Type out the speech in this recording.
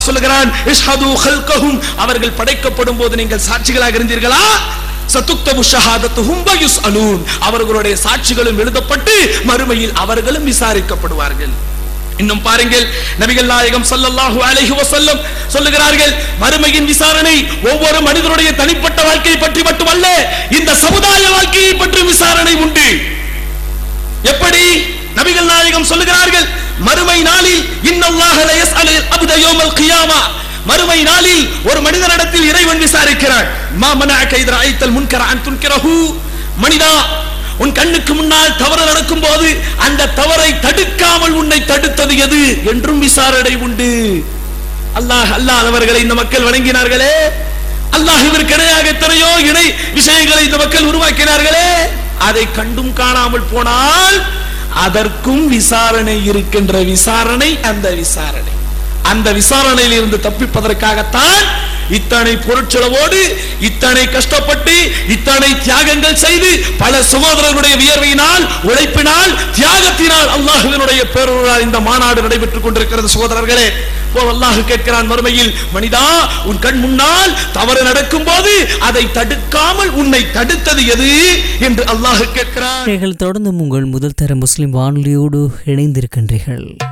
சொல்லுகிறான் இஷ்ஹது கல்கஹும் அவர்கள் படைக்கப்படும் போது நீங்கள் சாட்சிகளாக இருந்தீர்களா சத்துக்தபு ஷஹாதத்துஹும் வ யுஸ்அலூன் அவர்களுடைய சாட்சிகளும் எழுதப்பட்டு மறுமையில் அவர்களும் விசாரிக்கப்படுவார்கள் இன்னும் பாருங்கள் நபிகள் நாயகம் ஸல்லல்லாஹு அலைஹி வஸல்லம் சொல்லுகிறார்கள் மறுமையின் விசாரணை ஒவ்வொரு மனிதனுடைய தனிப்பட்ட வாழ்க்கையை பற்றி மட்டுமல்ல இந்த சமுதாய வாழ்க்கையை பற்றி விசாரணை உண்டு எப்படி நபிகள் நாயகம் சொல்லுகிறார்கள் மறுமை நாளில் இன்னல்லாஹ லா யஸ்அலு அப்த யௌமல் கியாமா மறுமை நாளில் ஒரு மனிதனிடத்தில் இறைவன் விசாரிக்கிறான் மா மனஅக இத ரஅய்தல் முன்கர அன் துன்கிரஹு மனிதா உன் கண்ணுக்கு முன்னால் தவறு நடக்கும் போது அந்த தவறை தடுக்காமல் உன்னை தடுத்தது எது என்றும் விசாரணை உண்டு அல்லாஹ் அல்லாதவர்களை இந்த மக்கள் வணங்கினார்களே அல்லாஹ்விற்கு இணையாக எத்தனையோ இணை விஷயங்களை இந்த மக்கள் உருவாக்கினார்களே அதை கண்டும் காணாமல் போனால் அதற்கும் விசாரணை இருக்கின்ற விசாரணை அந்த விசாரணை அந்த விசாரணையில் இருந்து தப்பிப்பதற்காகத்தான் இத்தனை பொருட்செலவோடு இத்தனை கஷ்டப்பட்டு இத்தனை தியாகங்கள் செய்து பல சகோதரர்களுடைய வியர்வையினால் உழைப்பினால் தியாகத்தினால் அல்லாஹுவினுடைய பேரொருளால் இந்த மாநாடு நடைபெற்றுக் கொண்டிருக்கிறது சகோதரர்களே இப்போ அல்லாஹ் கேட்கிறான் மறுமையில் மனிதா உன் கண் முன்னால் தவறு நடக்கும் போது அதை தடுக்காமல் உன்னை தடுத்தது எது என்று அல்லாஹ் கேட்கிறான் நீங்கள் தொடர்ந்து உங்கள் முதல் தர முஸ்லிம் வானொலியோடு இணைந்திருக்கின்றீர்கள்